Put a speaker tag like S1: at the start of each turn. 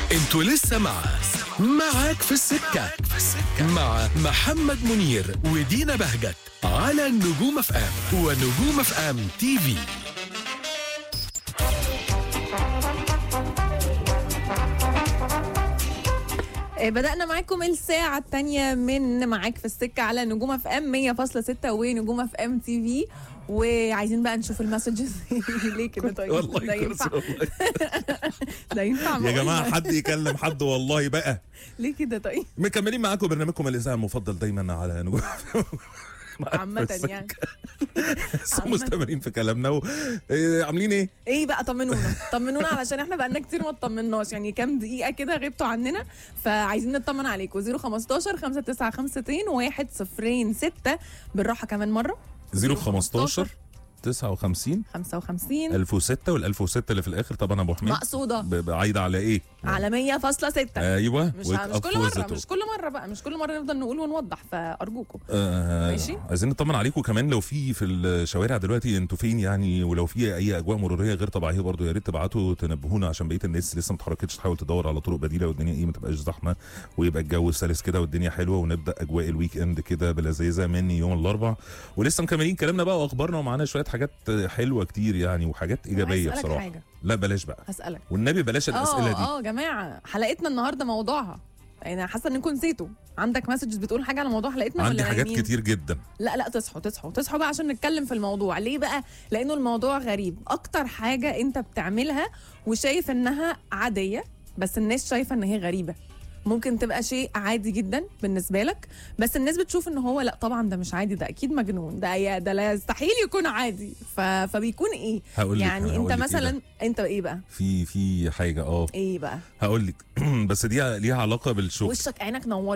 S1: انتوا لسه مع معاك في السكة مع محمد منير ودينا بهجت على نجوم اف ام ونجوم اف ام تي في
S2: آه، بدأنا معاكم الساعة الثانية من معاك في السكة على نجوم اف ام 100.6 ونجوم اف ام تي في وعايزين بقى نشوف المسجز ليه كده طيب
S3: والله
S2: ده ينفع
S3: كرسي والله.
S2: ده ينفع
S3: يا
S2: معقول؟
S3: جماعه حد يكلم حد والله بقى
S2: ليه كده طيب
S3: مكملين معاكم برنامجكم الاذاعي المفضل دايما على نجوم
S2: عامة يعني
S3: لسه
S2: عامة.
S3: مستمرين في كلامنا و... إيه، عاملين ايه؟
S2: ايه بقى طمنونا طمنونا علشان احنا بقالنا كتير ما اطمناش يعني كام دقيقة كده غبتوا عننا فعايزين نطمن عليكم 015 5952 106 بالراحة كمان مرة
S3: 015 59
S2: 55
S3: 1006 وال 1006 اللي في الاخر طبعا ابو حميد
S2: مقصودة
S3: ب- ب- عايده على ايه؟
S2: على 100.6
S3: ايوه
S2: مش
S3: wake
S2: مش
S3: up
S2: كل مره
S3: positive.
S2: مش كل مره بقى مش كل مره نفضل نقول ونوضح فارجوكم
S3: آه
S2: ماشي.
S3: عايزين نطمن عليكم كمان لو في في الشوارع دلوقتي انتوا فين يعني ولو في اي اجواء مروريه غير طبيعيه برضو يا ريت تبعتوا تنبهونا عشان بقيه الناس لسه ما اتحركتش تحاول تدور على طرق بديله والدنيا ايه ما تبقاش زحمه ويبقى الجو سلس كده والدنيا حلوه ونبدا اجواء الويك اند كده بلذيذه من يوم الاربع ولسه مكملين كلامنا بقى واخبارنا ومعانا شويه حاجات حلوه كتير يعني وحاجات ايجابيه
S2: هسألك
S3: بصراحه
S2: حاجة.
S3: لا بلاش بقى
S2: هسالك
S3: والنبي بلاش الاسئله
S2: اه
S3: دي
S2: اه يا جماعه حلقتنا النهارده موضوعها يعني حاسه انكم نسيتوا عندك مسجز بتقول حاجه على موضوع حلقتنا
S3: عندي
S2: ولا
S3: حاجات
S2: نايمين؟
S3: كتير جدا
S2: لا لا تصحوا تصحوا تصحوا بقى عشان نتكلم في الموضوع ليه بقى لانه الموضوع غريب اكتر حاجه انت بتعملها وشايف انها عاديه بس الناس شايفه ان هي غريبه ممكن تبقى شيء عادي جدا بالنسبه لك بس الناس بتشوف ان هو لا طبعا ده مش عادي ده اكيد مجنون ده يا- ده لا يستحيل يكون عادي ف... فبيكون ايه
S3: هقول لك
S2: يعني
S3: هقول
S2: انت
S3: لك إيه
S2: مثلا
S3: ده.
S2: انت ايه بقى
S3: في في حاجه اه
S2: ايه بقى
S3: هقول لك بس دي ليها علاقه بالشغل
S2: وشك عينك نورت